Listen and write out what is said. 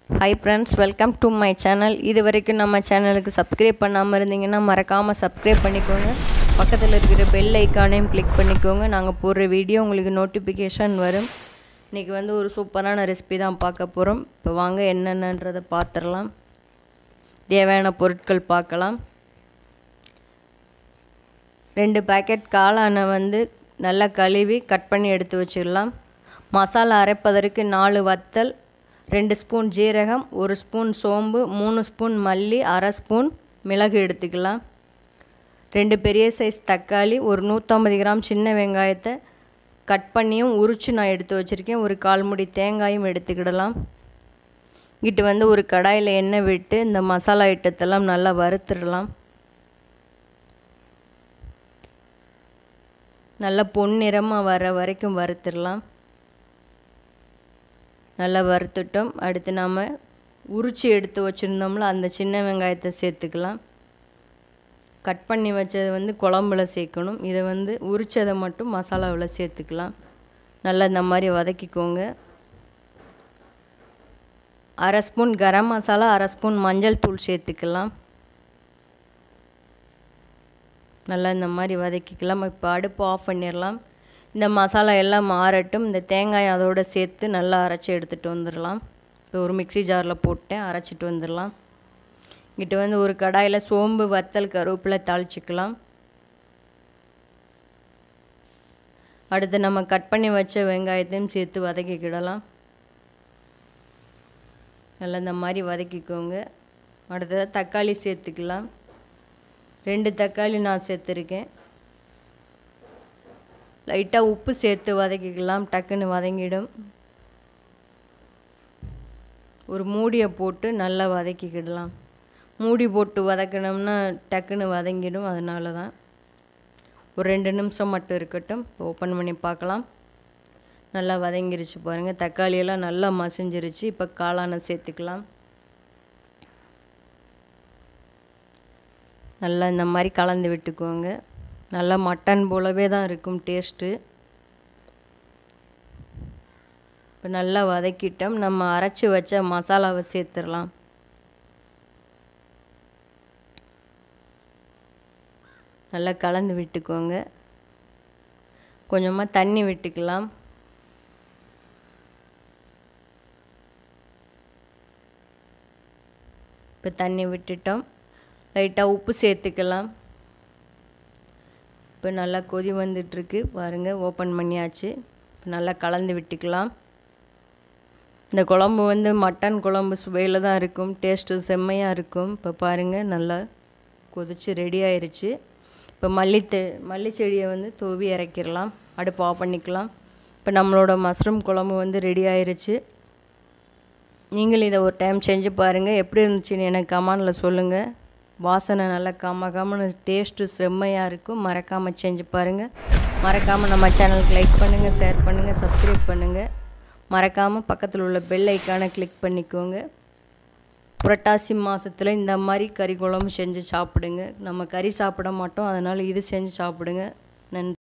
hi friends welcome to my channel இது வரைக்கும் நம்ம சேனலுக்கு சப்ஸ்கிரைப் பண்ணாமல் இருந்தீங்கன்னா மறக்காமல் சப்ஸ்கிரைப் பண்ணிக்கோங்க பக்கத்தில் இருக்கிற பெல் ஐக்கானையும் கிளிக் பண்ணிக்கோங்க நாங்கள் போடுற வீடியோ உங்களுக்கு நோட்டிஃபிகேஷன் வரும் இன்றைக்கி வந்து ஒரு சூப்பரான ரெசிபி தான் பார்க்க போகிறோம் இப்போ வாங்க என்னென்னன்றதை பார்த்துடலாம் தேவையான பொருட்கள் பார்க்கலாம் ரெண்டு பேக்கெட் காளானை வந்து நல்லா கழுவி கட் பண்ணி எடுத்து வச்சிடலாம் மசாலா அரைப்பதற்கு நாலு வத்தல் ரெண்டு ஸ்பூன் ஜீரகம் ஒரு ஸ்பூன் சோம்பு மூணு ஸ்பூன் மல்லி அரை ஸ்பூன் மிளகு எடுத்துக்கலாம் ரெண்டு பெரிய சைஸ் தக்காளி ஒரு நூற்றம்பது கிராம் சின்ன வெங்காயத்தை கட் பண்ணியும் உரித்து நான் எடுத்து வச்சுருக்கேன் ஒரு கால் முடி தேங்காயும் எடுத்துக்கிடலாம் இங்கிட்டு வந்து ஒரு கடாயில் எண்ணெய் விட்டு இந்த மசாலா ஐட்டத்தெல்லாம் நல்லா வறுத்துடலாம் நல்லா பொன்னிறமாக வர வரைக்கும் வறுத்துடலாம் நல்லா வறுத்துட்டோம் அடுத்து நாம் உரிச்சி எடுத்து வச்சுருந்தோம்ல அந்த சின்ன வெங்காயத்தை சேர்த்துக்கலாம் கட் பண்ணி வச்சதை வந்து குழம்புல சேர்க்கணும் இதை வந்து உரிச்சதை மட்டும் மசாலாவில் சேர்த்துக்கலாம் நல்லா இந்த மாதிரி வதக்கிக்கோங்க அரை ஸ்பூன் கரம் மசாலா அரை ஸ்பூன் மஞ்சள் தூள் சேர்த்துக்கலாம் நல்லா இந்த மாதிரி வதக்கிக்கலாம் இப்போ அடுப்பு ஆஃப் பண்ணிடலாம் இந்த மசாலா எல்லாம் மாறட்டும் இந்த தேங்காய் அதோடு சேர்த்து நல்லா அரைச்சி எடுத்துகிட்டு வந்துடலாம் இப்போ ஒரு மிக்சி ஜாரில் போட்டேன் அரைச்சிட்டு வந்துடலாம் இங்கிட்ட வந்து ஒரு கடாயில் சோம்பு வத்தல் கருவேப்பிலை தாளிச்சிக்கலாம் அடுத்து நம்ம கட் பண்ணி வச்ச வெங்காயத்தையும் சேர்த்து வதக்கிக்கிடலாம் நல்லா இந்த மாதிரி வதக்கிக்கோங்க அடுத்ததாக தக்காளி சேர்த்துக்கலாம் ரெண்டு தக்காளி நான் சேர்த்துருக்கேன் லைட்டாக உப்பு சேர்த்து வதக்கிக்கலாம் டக்குன்னு வதங்கிடும் ஒரு மூடியை போட்டு நல்லா வதக்கிக்கிடலாம் மூடி போட்டு வதக்கினோம்னா டக்குன்னு வதங்கிடும் அதனால தான் ஒரு ரெண்டு நிமிஷம் மட்டும் இருக்கட்டும் ஓப்பன் பண்ணி பார்க்கலாம் நல்லா வதங்கிருச்சு பாருங்கள் தக்காளியெல்லாம் நல்லா மசிஞ்சிருச்சு இப்போ காளானை சேர்த்துக்கலாம் நல்லா இந்த மாதிரி கலந்து விட்டுக்கோங்க நல்லா மட்டன் போலவே தான் இருக்கும் டேஸ்ட்டு இப்போ நல்லா வதக்கிட்டோம் நம்ம அரைச்சி வச்ச மசாலாவை சேர்த்துடலாம் நல்லா கலந்து விட்டுக்கோங்க கொஞ்சமாக தண்ணி விட்டுக்கலாம் இப்போ தண்ணி விட்டுட்டோம் லைட்டாக உப்பு சேர்த்துக்கலாம் இப்போ நல்லா கொதி வந்துட்டுருக்கு பாருங்கள் ஓப்பன் பண்ணியாச்சு இப்போ நல்லா கலந்து விட்டுக்கலாம் இந்த குழம்பு வந்து மட்டன் குழம்பு சுவையில் தான் இருக்கும் டேஸ்ட்டு செம்மையாக இருக்கும் இப்போ பாருங்கள் நல்லா கொதிச்சு ரெடி ஆயிடுச்சு இப்போ மல்லித்தே மல்லி செடியை வந்து தூவி இறக்கிடலாம் அடுப்பு ஆஃப் பண்ணிக்கலாம் இப்போ நம்மளோட மஷ்ரூம் குழம்பு வந்து ரெடி ஆயிடுச்சு நீங்களும் இதை ஒரு டைம் செஞ்சு பாருங்கள் எப்படி இருந்துச்சுன்னு எனக்கு கமானில் சொல்லுங்கள் வாசனை நல்லா காம காமன்னு டேஸ்ட்டு செம்மையாக இருக்கும் மறக்காமல் செஞ்சு பாருங்கள் மறக்காமல் நம்ம சேனலுக்கு லைக் பண்ணுங்கள் ஷேர் பண்ணுங்கள் சப்ஸ்கிரைப் பண்ணுங்கள் மறக்காமல் பக்கத்தில் உள்ள பெல் ஐக்கானை கிளிக் பண்ணிக்கோங்க புரட்டாசி மாதத்தில் இந்த மாதிரி கறி குழம்பு செஞ்சு சாப்பிடுங்க நம்ம கறி சாப்பிட மாட்டோம் அதனால் இது செஞ்சு சாப்பிடுங்க நன்றி